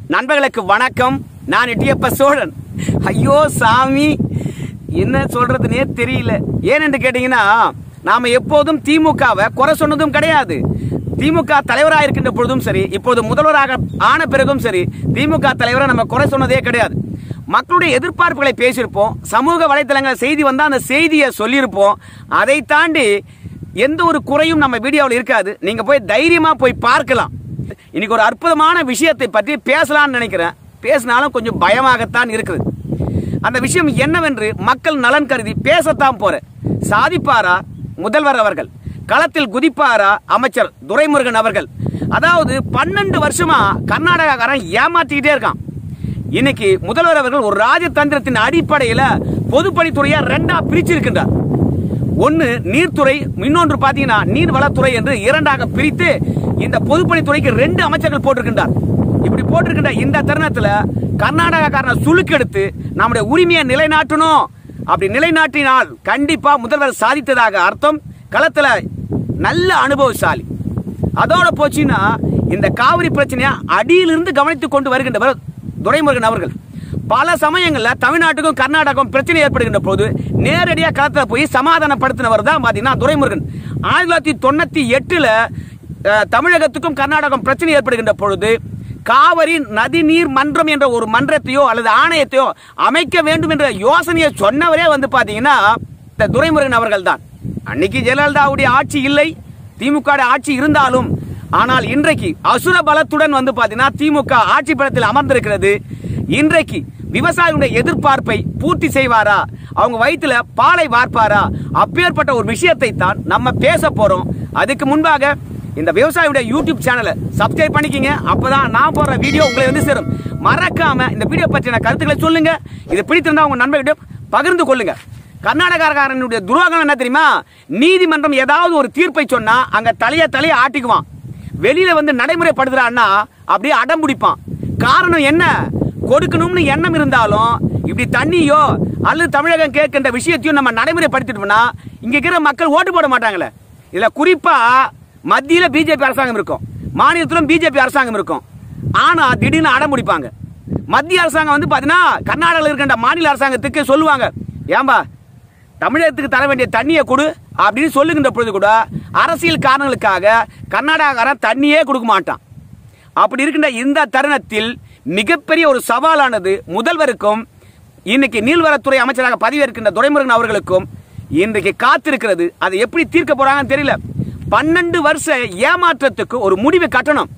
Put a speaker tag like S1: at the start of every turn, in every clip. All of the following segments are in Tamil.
S1: நண்பர்களுக்கு வணக்கம் நான் எட்டியப்ப சோழன் ஐயோ சாமி என்ன சொல்றதுனே தெரியல ஏனென்று கேட்டீங்கன்னா நாம எப்போதும் திமுகவை குறை சொன்னதும் கிடையாது திமுக தலைவராக இருக்கின்ற பொழுதும் சரி இப்போது முதல்வராக ஆன பிறகும் சரி திமுக தலைவரை நம்ம குறை சொன்னதே கிடையாது மக்களுடைய எதிர்பார்ப்புகளை பேசியிருப்போம் சமூக வலைத்தளங்கள் செய்தி வந்தா அந்த செய்தியை சொல்லியிருப்போம் அதை தாண்டி எந்த ஒரு குறையும் நம்ம வீடியோவில் இருக்காது நீங்க போய் தைரியமா போய் பார்க்கலாம் இன்னைக்கு ஒரு அற்புதமான விஷயத்தை பற்றி பேசலாம்னு நினைக்கிறேன் பேசினாலும் கொஞ்சம் பயமாகத்தான் இருக்குது அந்த விஷயம் என்னவென்று மக்கள் நலன் கருதி பேசத்தான் போறேன் சாதிப்பாரா முதல்வர் அவர்கள் களத்தில் குதிப்பாரா அமைச்சர் துரைமுருகன் அவர்கள் அதாவது பன்னெண்டு வருஷமா கர்நாடகாக்காரன் ஏமாற்றிக்கிட்டே இருக்கான் இன்னைக்கு முதல்வர் அவர்கள் ஒரு ராஜதந்திரத்தின் அடிப்படையில பொதுப்பணித்துறையா ரெண்டா பிரிச்சிருக்கின்றார் ஒன்னு நீர்த்துறை இன்னொன்று பாத்தீங்கன்னா நீர்வளத்துறை என்று இரண்டாக பிரித்து இந்த பொதுப்பணித்துறைக்கு ரெண்டு அமைச்சர்கள் போட்டிருக்கின்றார் இப்படி போட்டிருக்கின்ற இந்த தருணத்துல கர்நாடகாக்காரனை சுழுக்கெடுத்து நம்முடைய உரிமையை நிலைநாட்டணும் அப்படி நிலைநாட்டினால் கண்டிப்பா முதல்வர் சாதித்ததாக அர்த்தம் களத்துல நல்ல அனுபவசாலி அதோட போச்சுன்னா இந்த காவிரி பிரச்சனையை அடியிலிருந்து கவனித்துக் கொண்டு வருகின்றவர் துரைமுருகன் அவர்கள் பல சமயங்கள்ல தமிழ்நாட்டுக்கும் கர்நாடகம் பிரச்சனை ஏற்படுகின்ற போது நேரடியாக களத்துல போய் சமாதானப்படுத்தினவர் தான் பாத்தீங்கன்னா துரைமுருகன் ஆயிரத்தி தொள்ளாயிரத்தி தொண்ணூத்தி எட்டுல அஹ், தமிழகத்துக்கும் கர்நாடகம் பிரச்சனை ஏற்படுகின்ற பொழுது காவிரி நதிநீர் மன்றம் என்ற ஒரு மன்றத்தையோ அல்லது ஆணையத்தையோ அமைக்க வேண்டும் என்ற யோசனையை சொன்னவரே வந்து பாத்தீங்கன்னா இந்த துரைமுருகன் அவர்கள் தான் அன்னைக்கு ஜெயலலிதாவுடைய ஆட்சி இல்லை திமுக வுடைய ஆட்சி இருந்தாலும் ஆனால் இன்றைக்கு அசுர பலத்துடன் வந்து பாத்தீங்கன்னா திமுக ஆட்சி பலத்தில் அமர்ந்திருக்கிறது இன்றைக்கு விவசாயிகளுடைய எதிர்பார்ப்பை பூர்த்தி செய்வாரா அவங்க வயிற்றுல பாலை வார்ப்பாரா அப்பேற்பட்ட ஒரு விஷயத்தை தான் நம்ம பேச போறோம் அதுக்கு முன்பாக இந்த விவசாயியுடைய யூடியூப் சேனலை சப்ஸ்கிரைப் பண்ணிக்கிங்க அப்பதான் நான் போடுற வீடியோ உங்களை வந்து சேரும் மறக்காம இந்த வீடியோ பற்றின கருத்துக்களை சொல்லுங்க இது பிடித்திருந்தா உங்க நண்பர்கிட்ட பகிர்ந்து கொள்ளுங்க கர்நாடகாரனுடைய துரோகம் என்ன தெரியுமா நீதிமன்றம் ஏதாவது ஒரு தீர்ப்பை சொன்னா அங்க தலைய தலைய ஆட்டிக்குவான் வெளியில வந்து நடைமுறைப்படுத்துறான்னா அப்படியே அடம் பிடிப்பான் காரணம் என்ன கொடுக்கணும்னு எண்ணம் இருந்தாலும் இப்படி தண்ணியோ அல்லது தமிழகம் கேட்கின்ற விஷயத்தையும் நம்ம நடைமுறைப்படுத்திட்டோம்னா இங்க இருக்கிற மக்கள் ஓட்டு போட மாட்டாங்களே இதுல குறிப்பா மத்தியில பிஜேபி அரசாங்கம் இருக்கும் மாநிலத்திலும் பிஜேபி அரசாங்கம் இருக்கும் ஆனா திடீர்னு அடம் பிடிப்பாங்க மத்திய அரசாங்கம் வந்து பாத்தீங்கன்னா கர்நாடகாவில் இருக்கின்ற மாநில அரசாங்கத்துக்கு சொல்லுவாங்க ஏம்பா தமிழகத்துக்கு தர வேண்டிய தண்ணியை கொடு அப்படின்னு சொல்லுகின்ற பொழுது கூட அரசியல் காரணங்களுக்காக கர்நாடகாரன் தண்ணியே கொடுக்க மாட்டான் அப்படி இருக்கின்ற இந்த தருணத்தில் மிகப்பெரிய ஒரு சவாலானது முதல்வருக்கும் இன்னைக்கு நீர்வளத்துறை அமைச்சராக பதவியேற்கின்ற துரைமுருகன் அவர்களுக்கும் இன்றைக்கு காத்திருக்கிறது அதை எப்படி தீர்க்க போறாங்கன்னு தெரியல பன்னெண்டு வருஷ ஏமாற்றத்துக்கு ஒரு முடிவு கட்டணும்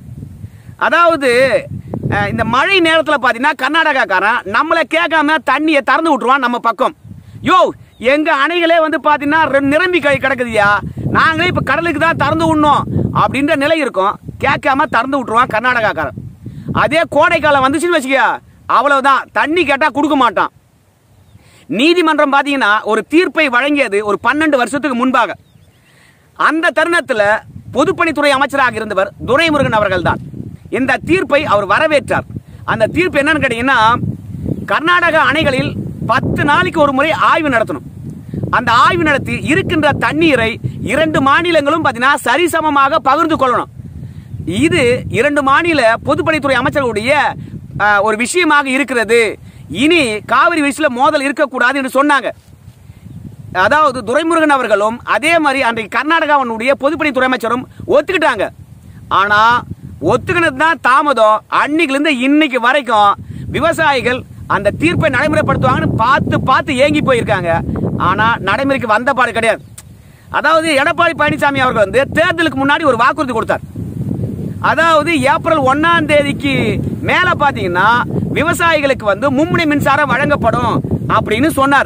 S1: அதாவது அஹ், இந்த மழை நேரத்தில் பார்த்தீங்கன்னா கர்நாடகாக்காரன் நம்மளை கேட்காம தண்ணியை திறந்து விட்டுருவான் நம்ம பக்கம் யோ எங்க அணைகளே வந்து பார்த்தீங்கன்னா ரெ- நிரம்பி கி- கிடக்குதுயா நாங்களே இப்போ கடலுக்கு தான் திறந்து விடணும் அப்படின்ற நிலை இருக்கும் கேட்காம திறந்து விட்டுருவான் கர்நாடகாக்காரன் அதே கோடைக்காலம் வந்துச்சுன்னு வச்சுக்க அவ்வளவுதான் தண்ணி கேட்டால் கொடுக்க மாட்டான் நீதிமன்றம் பார்த்தீங்கன்னா ஒரு தீர்ப்பை வழங்கியது ஒரு பன்னெண்டு வருஷத்துக்கு முன்பாக அந்த தருணத்தில் பொதுப்பணித்துறை அமைச்சராக இருந்தவர் துரைமுருகன் அவர்கள் தான் இந்த தீர்ப்பை அவர் வரவேற்றார் அந்த தீர்ப்பு என்னன்னு கேட்டீங்கன்னா கர்நாடக அணைகளில் பத்து நாளைக்கு ஒரு முறை ஆய்வு நடத்தணும் அந்த ஆய்வு நடத்தி இருக்கின்ற தண்ணீரை இரண்டு மாநிலங்களும் பார்த்தீங்கன்னா சரிசமமாக பகிர்ந்து கொள்ளணும் இது இரண்டு மாநில பொதுப்பணித்துறை அமைச்சர்களுடைய அஹ், ஒரு விஷயமாக இருக்கிறது இனி காவிரி விஷயத்தில் மோதல் இருக்கக்கூடாது என்று சொன்னாங்க அதாவது துரைமுருகன் அவர்களும் அதே மாதிரி அன்றைக்கு கர்நாடகாவினுடைய பொதுப்பணித்துறை அமைச்சரும் ஒத்துக்கிட்டாங்க ஆனா ஒத்துக்கினது தான் தாமதம் அன்னைக்குல இருந்து இன்னைக்கு வரைக்கும் விவசாயிகள் அந்த தீர்ப்பை நடைமுறைப்படுத்துவாங்கன்னு பார்த்து பார்த்து ஏங்கி போயிருக்காங்க ஆனா நடைமுறைக்கு வந்த பாடு கிடையாது அதாவது எடப்பாடி பழனிசாமி அவர்கள் வந்து தேர்தலுக்கு முன்னாடி ஒரு வாக்குறுதி கொடுத்தார் அதாவது ஏப்ரல் ஒன்னாம் தேதிக்கு மேல பாத்தீங்கன்னா விவசாயிகளுக்கு வந்து மும்முனை மின்சாரம் வழங்கப்படும் அப்படின்னு சொன்னார்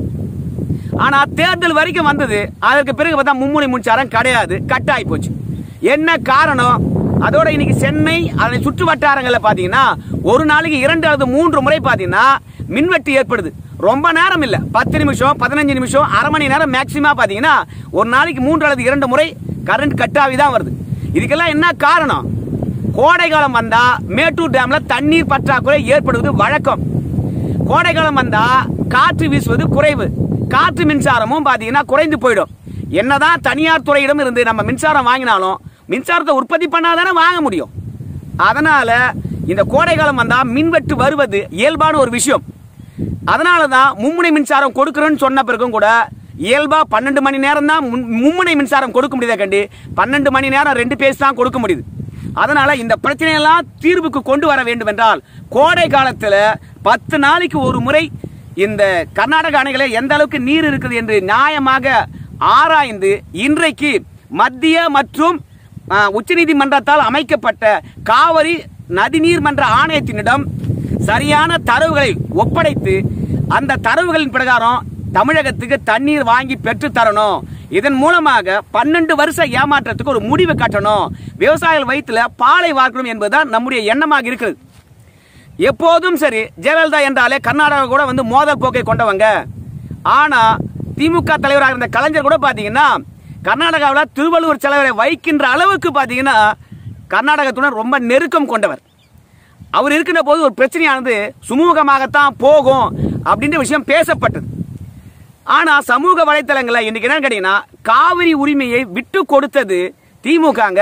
S1: ஆனா தேர்தல் வரைக்கும் வந்தது அதற்கு பிறகு பார்த்தா மும்முனை மின்சாரம் கிடையாது கட் ஆகி போச்சு என்ன காரணம் அதோட இன்னைக்கு சென்னை அதனை சுற்று வட்டாரங்களில் பாத்தீங்கன்னா ஒரு நாளைக்கு இரண்டு அல்லது மூன்று முறை பாத்தீங்கன்னா மின்வெட்டு ஏற்படுது ரொம்ப நேரம் இல்ல பத்து நிமிஷம் பதினஞ்சு நிமிஷம் அரை மணி நேரம் மேக்சிமம் பாத்தீங்கன்னா ஒரு நாளைக்கு மூன்று அல்லது இரண்டு முறை கரண்ட் கட் ஆகி தான் வருது இதுக்கெல்லாம் என்ன காரணம் கோடை காலம் வந்தா மேட்டூர் டேம்ல தண்ணீர் பற்றாக்குறை ஏற்படுவது வழக்கம் கோடை காலம் வந்தா காற்று வீசுவது குறைவு காற்று மின்சாரமும் பாத்தீங்கன்னா குறைந்து போயிடும் என்னதான் தனியார் துறையிடம் இருந்து நம்ம மின்சாரம் வாங்கினாலும் மின்சாரத்தை உற்பத்தி பண்ணாதானே வாங்க முடியும் அதனால இந்த கோடை காலம் வந்தா மின்வெட்டு வருவது இயல்பான ஒரு விஷயம் அதனால தான் மும்முனை மின்சாரம் கொடுக்குறேன்னு சொன்ன பிறகும் கூட இயல்பா பன்னெண்டு மணி நேரம் தான் முன்- மும்முனை மின்சாரம் கொடுக்க முடியுதா கண்டி பன்னெண்டு மணி நேரம் ரெண்டு பேஸ் தான் கொடுக்க முடியுது அதனால இந்த பிரச்சனையெல்லாம் தீர்வுக்கு கொண்டு வர வேண்டும் என்றால் கோடை காலத்துல பத்து நாளைக்கு ஒரு முறை இந்த கர்நாடக அணைகளை எந்த அளவுக்கு நீர் இருக்குது என்று நியாயமாக ஆராய்ந்து இன்றைக்கு மத்திய மற்றும் ஆ, உச்சநீதிமன்றத்தால் அமைக்கப்பட்ட காவிரி நதிநீர் மன்ற ஆணையத்தினிடம் சரியான தரவுகளை ஒப்படைத்து அந்த தரவுகளின் பிரகாரம் தமிழகத்துக்கு தண்ணீர் வாங்கி பெற்று தரணும் இதன் மூலமாக பன்னெண்டு வருஷ ஏமாற்றத்துக்கு ஒரு முடிவு கட்டணும் விவசாயிகள் வயிற்றுல பாலை வார்க்கணும் என்பதுதான் நம்முடைய எண்ணமாக இருக்கிறது எப்போதும் சரி ஜெயலலிதா என்றாலே கர்நாடகா கூட வந்து மோதல் போக்கை கொண்டவங்க ஆனா திமுக தலைவராக இருந்த கலைஞர் கூட பாத்தீங்கன்னா கர்நாடகாவில் திருவள்ளுவர் தலைவரை வைக்கின்ற அளவுக்கு பாத்தீங்கன்னா கர்நாடகத்துடன் ரொம்ப நெருக்கம் கொண்டவர் அவர் இருக்கின்ற போது ஒரு பிரச்சனையானது சுமூகமாகத்தான் போகும் அப்படின்ற விஷயம் பேசப்பட்டது ஆனா சமூக வலைத்தளங்கள்ல இன்னைக்கு என்னன்னு கேட்டீங்கன்னா காவிரி உரிமையை விட்டு கொடுத்தது திமுகங்க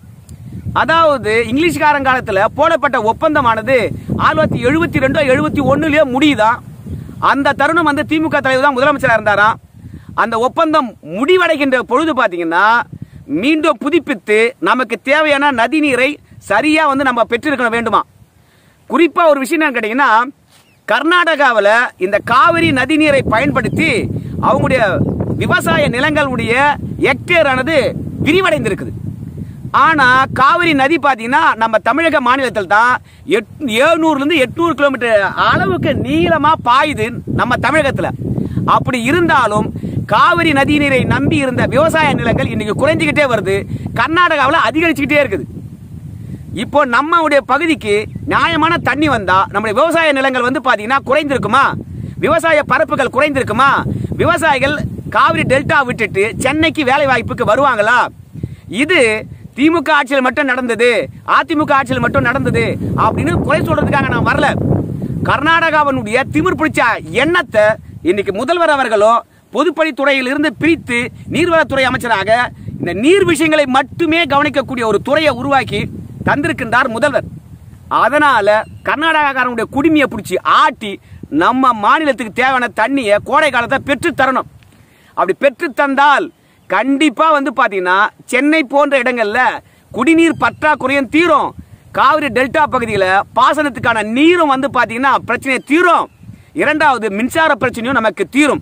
S1: அதாவது இங்கிலீஷ்காரன் காலத்துல போடப்பட்ட ஒப்பந்தமானது ஆயிரத்தி எழுபத்தி ரெண்டோ எழுபத்தி ஒண்ணுலயோ முடியுதான் அந்த தருணம் வந்து திமுக தலைவர் தான் முதலமைச்சராக இருந்தாராம் அந்த ஒப்பந்தம் முடிவடைகின்ற பொழுது பாத்தீங்கன்னா மீண்டும் புதுப்பித்து நமக்கு தேவையான நதிநீரை சரியா வந்து நம்ம பெற்றிருக்க வேண்டுமா குறிப்பா ஒரு விஷயம் என்னன்னு கேட்டீங்கன்னா கர்நாடகாவில் இந்த காவிரி நதிநீரை பயன்படுத்தி அவங்களுடைய விவசாய நிலங்களுடைய ஹெக்டேர் ஆனது விரிவடைந்திருக்குது ஆனா காவிரி நதி பாத்தீங்கன்னா நம்ம தமிழக மாநிலத்தில் தான் எட்- 700 இருந்து எட்நூறு கிலோமீட்டர் அளவுக்கு நீளமா பாயுது நம்ம தமிழகத்துல அப்படி இருந்தாலும் காவிரி நதி நீரை நம்பி இருந்த விவசாய நிலங்கள் இன்னைக்கு குறைஞ்சிக்கிட்டே வருது கர்நாடகாவில் அதிகரிச்சுக்கிட்டே இருக்குது இப்போ நம்மளுடைய பகுதிக்கு நியாயமான தண்ணி வந்தா நம்முடைய விவசாய நிலங்கள் வந்து பாத்தீங்கன்னா குறைந்திருக்குமா விவசாய பரப்புகள் குறைந்திருக்குமா விவசாயிகள் காவிரி டெல்டா விட்டுட்டு சென்னைக்கு வேலை வாய்ப்புக்கு வருவாங்களா இது திமுக ஆட்சியில் மட்டும் நடந்தது அதிமுக ஆட்சியில் மட்டும் நடந்தது அப்படின்னு குறை சொல்றதுக்காக நான் வரல கர்நாடகாவினுடைய திமிர் பிடிச்ச எண்ணத்தை இன்னைக்கு முதல்வர் அவர்களோ பொதுப்பணித்துறையில் இருந்து பிரித்து நீர்வளத்துறை அமைச்சராக இந்த நீர் விஷயங்களை மட்டுமே கவனிக்கக்கூடிய ஒரு துறையை உருவாக்கி தந்திருக்கின்றார் முதல்வர் அதனால கர்நாடகாக்காரனுடைய குடிமையை பிடிச்சி ஆட்டி நம்ம மாநிலத்துக்கு தேவையான தண்ணியை கோடை காலத்தை பெற்று தரணும் அப்படி பெற்று தந்தால் கண்டிப்பா வந்து பாத்தீங்கன்னா சென்னை போன்ற இடங்கள்ல குடிநீர் பற்றாக்குறையும் தீரும் காவிரி டெல்டா பகுதியில் பாசனத்துக்கான நீரும் வந்து பாத்தீங்கன்னா பிரச்சனை தீரும் இரண்டாவது மின்சார பிரச்சனையும் நமக்கு தீரும்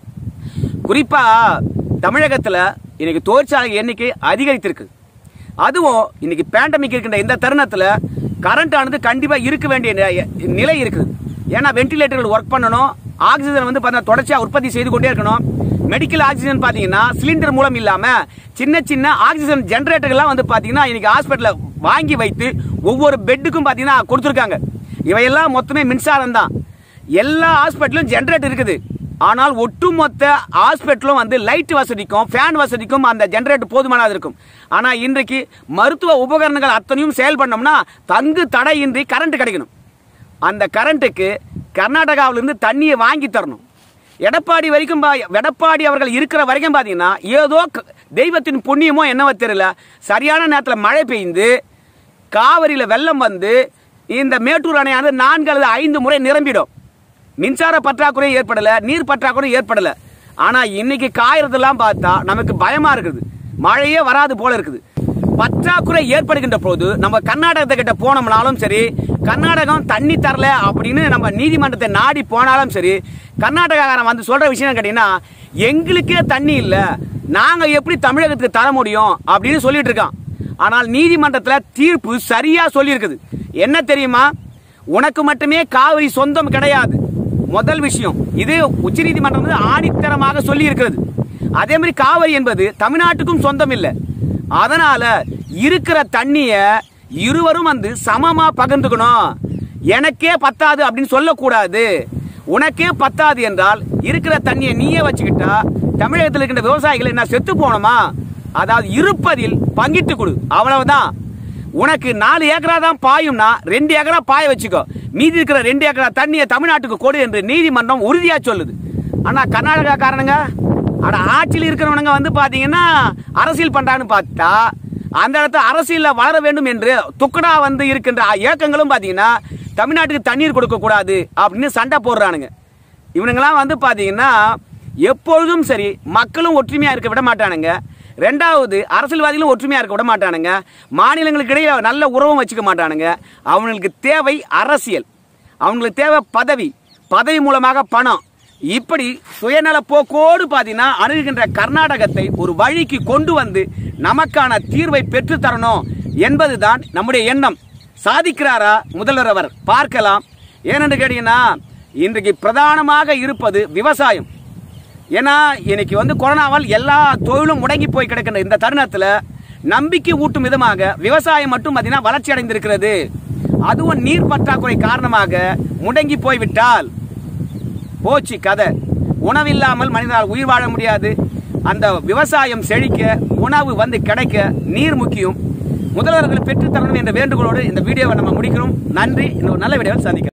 S1: குறிப்பா தமிழகத்துல இன்னைக்கு தொழிற்சாலை எண்ணிக்கை அதிகரித்திருக்கு அதுவும் இன்னைக்கு பேண்டமிக் இருக்கின்ற இந்த தருணத்துல கரண்ட் ஆனது கண்டிப்பா இருக்க வேண்டிய நி- நிலை இருக்குது ஏன்னா வென்டிலேட்டர்கள் ஒர்க் பண்ணணும் ஆக்சிஜன் வந்து பார்த்தீங்கன்னா தொடர்ச்சியா உற்பத்தி செய்து கொண்டே இருக்கணும் மெடிக்கல் ஆக்சிஜன் பாத்தீங்கன்னா சிலிண்டர் மூலம் இல்லாம சின்ன சின்ன ஆக்சிஜன் ஜெனரேட்டர்லாம் வந்து பாத்தீங்கன்னா இன்னைக்கு ஹாஸ்பிட்டல்ல வாங்கி வைத்து ஒவ்வொரு பெட்டுக்கும் பாத்தீங்கன்னா கொடுத்துருக்காங்க இவையெல்லாம் மொத்தமே மின்சாரம் தான் எல்லா ஹாஸ்பிட்டலும் ஜெனரேட்டர் இருக்குது ஆனால் ஒட்டுமொத்த ஹாஸ்பிட்டலும் வந்து லைட் வசதிக்கும் ஃபேன் வசதிக்கும் அந்த ஜெனரேட்டர் போதுமானது இருக்கும் ஆனா இன்றைக்கு மருத்துவ உபகரணங்கள் அத்தனையும் செயல்படணும்னா தங்கு தடையின்றி கரண்ட் கிடைக்கணும் அந்த கரண்ட்டுக்கு கர்நாடகாவிலிருந்து தண்ணியை வாங்கி தரணும் எடப்பாடி வரைக்கும் பா- எடப்பாடி அவர்கள் இருக்கிற வரைக்கும் பார்த்தீங்கன்னா ஏதோ க- தெய்வத்தின் புண்ணியமோ என்னவோ தெரியல சரியான நேரத்தில் மழை பெய்ந்து காவிரியில் வெள்ளம் வந்து இந்த மேட்டூர் அணையானது நான்கு அல்லது ஐந்து முறை நிரம்பிடும் மின்சார பற்றாக்குறை ஏற்படல நீர் பற்றாக்குறை ஏற்படல ஆனா இன்னைக்கு காயறதெல்லாம் பார்த்தா நமக்கு பயமா இருக்குது மழையே வராது போல இருக்குது பற்றாக்குறை ஏற்படுகின்ற போது நம்ம கர்நாடகத்தை கிட்ட போனோம்னாலும் சரி கர்நாடகம் தண்ணி தரல அப்படின்னு நம்ம நீதிமன்றத்தை நாடி போனாலும் சரி கர்நாடகாரன் வந்து சொல்ற விஷயம் கேட்டீங்கன்னா எங்களுக்கே தண்ணி இல்ல நாங்க எப்படி தமிழகத்துக்கு தர முடியும் அப்படின்னு சொல்லிட்டு இருக்கான் ஆனால் நீதிமன்றத்துல தீர்ப்பு சரியா சொல்லியிருக்குது என்ன தெரியுமா உனக்கு மட்டுமே காவிரி சொந்தம் கிடையாது முதல் விஷயம் இது உச்சநீதிமன்றம் வந்து ஆணித்தரமாக சொல்லி இருக்கிறது அதே மாதிரி காவிரி என்பது தமிழ்நாட்டுக்கும் சொந்தம் இல்லை அதனால இருக்கிற தண்ணிய இருவரும் வந்து சமமா பகிர்ந்துக்கணும் எனக்கே பத்தாது அப்படின்னு சொல்லக்கூடாது உனக்கே பத்தாது என்றால் இருக்கிற தண்ணியை நீயே வச்சுக்கிட்டா தமிழகத்தில் இருக்கின்ற விவசாயிகள் என்ன செத்து போனோமா அதாவது இருப்பதில் பங்கிட்டு கொடு அவ்வளவுதான் உனக்கு நாலு ஏக்கரா தான் பாயும்னா ரெண்டு ஏக்கரா பாய வச்சுக்கோ மீதி இருக்கிற ரெண்டு ஏக்கரா தண்ணியை தமிழ்நாட்டுக்கு கொடு என்று நீதிமன்றம் உறுதியா சொல்லுது ஆனா கர்நாடகா காரணங்க அட ஆட்சியில் இருக்கிறவனுங்க வந்து பாத்தீங்கன்னா அரசியல் பண்றான்னு பார்த்தா அந்த இடத்துல அரசியலில் வளர வேண்டும் என்று துக்கடா வந்து இருக்கின்ற இயக்கங்களும் பார்த்தீங்கன்னா தமிழ்நாட்டுக்கு தண்ணீர் கொடுக்க கூடாது அப்படின்னு சண்டை போடுறானுங்க இவனுங்கெல்லாம் வந்து பார்த்தீங்கன்னா எப்பொழுதும் சரி மக்களும் ஒற்றுமையா இருக்க விட மாட்டானுங்க ரெண்டாவது அரசியல்வாதிகளும் ஒற்றுமையா இருக்க விட மாட்டானுங்க மாநிலங்களுக்கு இடையே நல்ல உறவும் வச்சுக்க மாட்டானுங்க அவங்களுக்கு தேவை அரசியல் அவங்களுக்கு தேவை பதவி பதவி மூலமாக பணம் இப்படி சுயநல போக்கோடு பார்த்தீங்கன்னா அணுகுகின்ற கர்நாடகத்தை ஒரு வழிக்கு கொண்டு வந்து நமக்கான தீர்வை பெற்று தரணும் என்பதுதான் நம்முடைய எண்ணம் சாதிக்கிறாரா முதல்வர் அவர் பார்க்கலாம் ஏனென்று கேட்டீங்கன்னா இன்றைக்கு பிரதானமாக இருப்பது விவசாயம் ஏன்னா இன்னைக்கு வந்து கொரோனாவால் எல்லா தொழிலும் முடங்கி போய் கிடக்கின்ற இந்த தருணத்தில் நம்பிக்கை ஊட்டும் விதமாக விவசாயம் மட்டும் பார்த்தீங்கன்னா வளர்ச்சி அடைந்திருக்கிறது அதுவும் நீர் பற்றாக்குறை காரணமாக முடங்கி போய்விட்டால் போச்சு கதை உணவில்லாமல் மனிதனால் உயிர் வாழ முடியாது அந்த விவசாயம் செழிக்க உணவு வந்து கிடைக்க நீர் முக்கியம் முதல்வர்கள் பெற்றுத்தரணும் என்ற வேண்டுகோளோடு இந்த வீடியோவை நம்ம முடிக்கிறோம் நன்றி இன்னொரு நல்ல வீடியோவில் சந்திக்கிறோம்